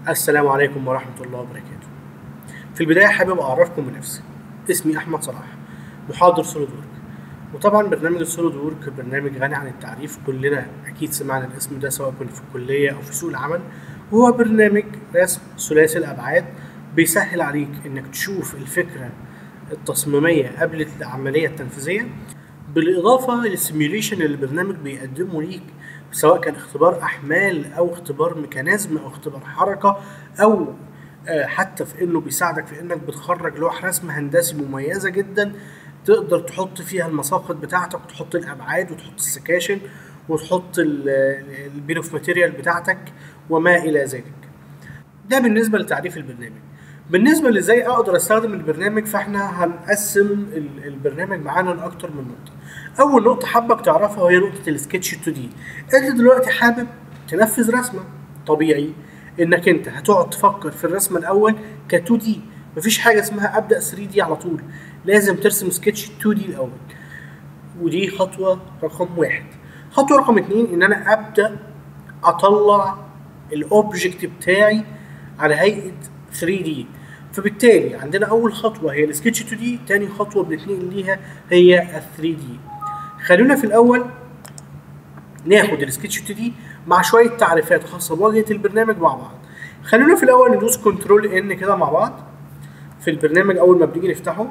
السلام عليكم ورحمة الله وبركاته. في البداية حابب أعرفكم بنفسي. اسمي أحمد صلاح محاضر سوليد وورك. وطبعا برنامج السوليد وورك برنامج غني عن التعريف كلنا أكيد سمعنا الاسم ده سواء كنا في الكلية أو في سوق العمل وهو برنامج رسم ثلاثي الأبعاد بيسهل عليك إنك تشوف الفكرة التصميمية قبل العملية التنفيذية بالإضافة للسيميوليشن اللي البرنامج بيقدمه ليك سواء كان اختبار أحمال أو اختبار ميكانيزم أو اختبار حركة أو آه، حتى في إنه بيساعدك في إنك بتخرج لوح رسم هندسي مميزة جدا تقدر تحط فيها المساقط بتاعتك وتحط الأبعاد وتحط السكاشن وتحط البيل اوف ماتيريال بتاعتك وما إلى ذلك. ده بالنسبه لتعريف البرنامج بالنسبه لازاي اقدر استخدم البرنامج فاحنا هنقسم ال- البرنامج معانا لاكتر من نقطه اول نقطه حابك تعرفها وهي نقطه السكتش 2 دي انت دلوقتي حابب تنفذ رسمه طبيعي انك انت هتقعد تفكر في الرسمه الاول ك 2 دي مفيش حاجه اسمها ابدا 3 دي على طول لازم ترسم سكتش 2 دي الاول ودي خطوه رقم واحد خطوه رقم اتنين ان انا ابدا اطلع الاوبجكت بتاعي على هيئه 3 دي فبالتالي عندنا اول خطوه هي السكتش 2 دي تاني خطوه بنتنقل ليها هي ال 3 دي خلونا في الاول ناخد السكتش 2 دي مع شويه تعريفات خاصه بواجهه البرنامج مع بعض خلونا في الاول ندوس كنترول ان كده مع بعض في البرنامج اول ما بنيجي نفتحه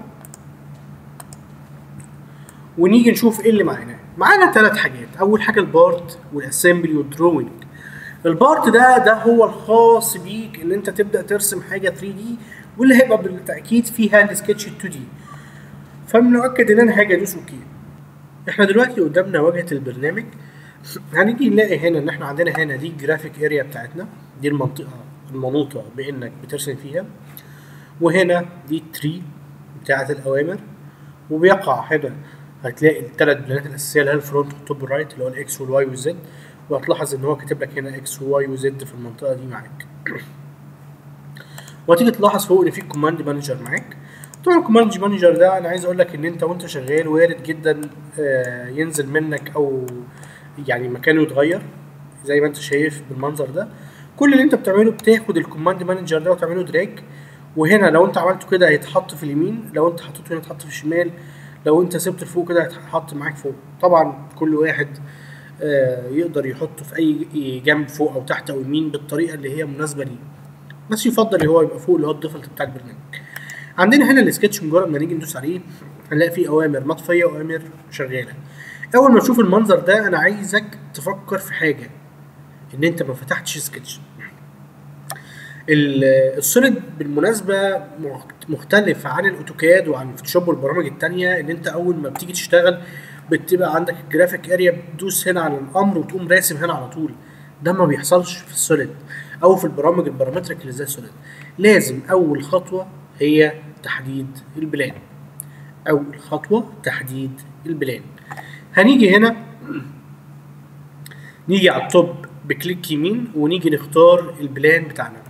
ونيجي نشوف ايه اللي معانا معانا ثلاث حاجات اول حاجه البارت والاسمبلي والدروينج البارت ده ده هو الخاص بيك ان انت تبدا ترسم حاجه 3 دي واللي هيبقى بالتاكيد فيها السكتش 2 دي فمنؤكد ان انا هاجي ادوس اوكي احنا دلوقتي قدامنا واجهه البرنامج هنيجي نلاقي هنا ان احنا عندنا هنا دي الجرافيك اريا بتاعتنا دي المنطقه المنوطه بانك بترسم فيها وهنا دي التري بتاعت الاوامر وبيقع هنا هتلاقي الثلاث بلانات الاساسيه اللي هي الفرونت والتوب رايت اللي هو الاكس والواي والزد وهتلاحظ ان هو كاتب لك هنا اكس وواي وزد في المنطقه دي معاك وهتيجي تلاحظ فوق ان في كوماند مانجر معاك طبعا الكوماند مانجر ده انا عايز اقول لك ان انت وانت شغال وارد جدا آه، ينزل منك او يعني مكانه يتغير زي ما انت شايف بالمنظر ده كل اللي انت بتعمله بتاخد الكوماند مانجر ده وتعمله دراج وهنا لو انت عملته كده هيتحط في اليمين لو انت حطيته هنا يتحط في الشمال لو انت سبت لفوق كده هيتحط معاك فوق طبعا كل واحد آه، يقدر يحطه في اي جنب فوق او تحت او يمين بالطريقه اللي هي مناسبه ليه بس يفضل ان هو يبقى فوق اللي هو الديفولت بتاع البرنامج عندنا هنا السكتش مجرد ما نيجي ندوس عليه هنلاقي فيه اوامر مطفيه واوامر شغاله اول ما تشوف المنظر ده انا عايزك تفكر في حاجه ان انت ما فتحتش سكتش ال- السوليد بالمناسبه مخت- مختلف عن الاوتوكاد وعن الفوتوشوب والبرامج التانية ان انت اول ما بتيجي تشتغل بتبقى عندك الجرافيك اريا بتدوس هنا على الامر وتقوم راسم هنا على طول ده ما بيحصلش في السوليد او في البرامج البارامتريك اللي زي السوليد لازم اول خطوه هي تحديد البلان اول خطوه تحديد البلان هنيجي هنا نيجي على التوب بكليك يمين ونيجي نختار البلان بتاعنا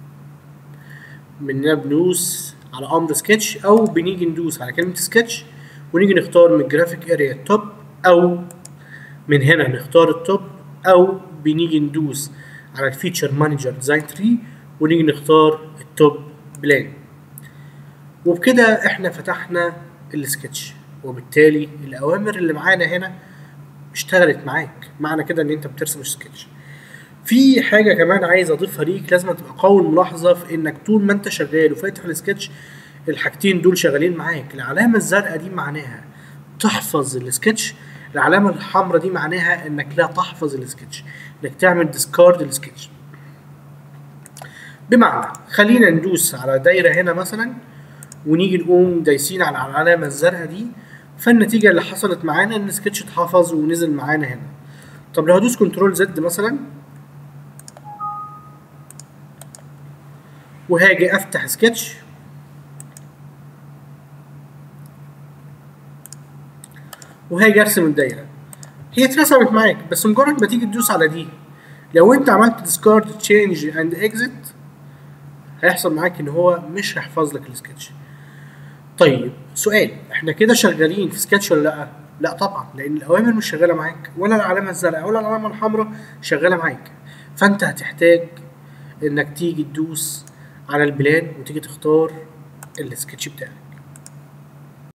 مننا بندوس على امر سكتش او بنيجي ندوس على كلمه سكتش ونيجي نختار من الجرافيك اريا التوب او من هنا نختار التوب او بنيجي ندوس على الفيتشر مانجر ديزاين تري ونيجي نختار التوب بلان وبكده احنا فتحنا السكتش وبالتالي الاوامر اللي معانا هنا اشتغلت معاك معنى كده ان انت بترسم السكتش في حاجه كمان عايز اضيفها ليك لازم تبقى قوي الملاحظه في انك طول ما انت شغال وفاتح السكتش الحاجتين دول شغالين معاك العلامه الزرقاء دي معناها تحفظ السكتش العلامه الحمراء دي معناها انك لا تحفظ السكتش انك تعمل ديسكارد السكتش بمعنى خلينا ندوس على دايره هنا مثلا ونيجي نقوم دايسين على العلامه الزرقاء دي فالنتيجه اللي حصلت معانا ان السكتش اتحفظ ونزل معانا هنا طب لو هدوس كنترول زد مثلا وهاجي افتح سكتش وهاجي ارسم الدايره هي اترسمت معاك بس مجرد ما تيجي تدوس على دي لو انت عملت ديسكارد تشينج اند اكزيت هيحصل معاك ان هو مش هيحفظ لك السكتش طيب سؤال احنا كده شغالين في سكتش ولا لا لا طبعا لان الاوامر مش شغاله معاك ولا العلامه الزرقاء ولا العلامه الحمراء شغاله معاك فانت هتحتاج انك تيجي تدوس على البلان وتيجي تختار السكتش بتاعك